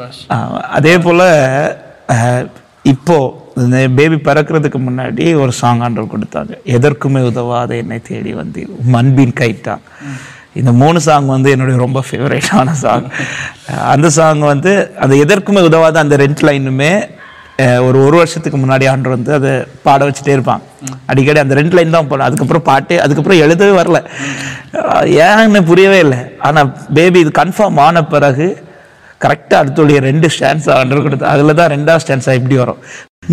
pass ஆஹ் அதே போல் இப்போ இந்த பேபி பிறக்கிறதுக்கு முன்னாடி ஒரு சாங் ஆண்டவர் கொடுத்தாங்க எதற்குமே உதவாத என்னை தேடி வந்து மண்பின் கைட்டான் இந்த மூணு சாங் வந்து என்னுடைய ரொம்ப ஃபேவரேட்டான சாங் அந்த சாங் வந்து அந்த எதற்குமே உதவாத அந்த ரெண்டு லைனுமே அஹ், ஒரு ஒரு வருஷத்துக்கு முன்னாடி ஆண்டவர் வந்து அதை பாட வச்சுட்டே இருப்பான் அடிக்கடி அந்த ரெண்டு லைன் தான் போடும் அதுக்கப்புறம் பாட்டு அதுக்கப்புறம் எழுதவே வரல அஹ், ஏன்னு புரியவே இல்லை ஆனால் பேபி இது கன்ஃபார்ம் ஆன பிறகு கரெக்டாக அடுத்துடைய ரெண்டு ஸ்டான்ஸ் ஆர்டர் கொடுத்து அதில் தான் ரெண்டாவது ஸ்டான்ஸாக இப்படி வரும்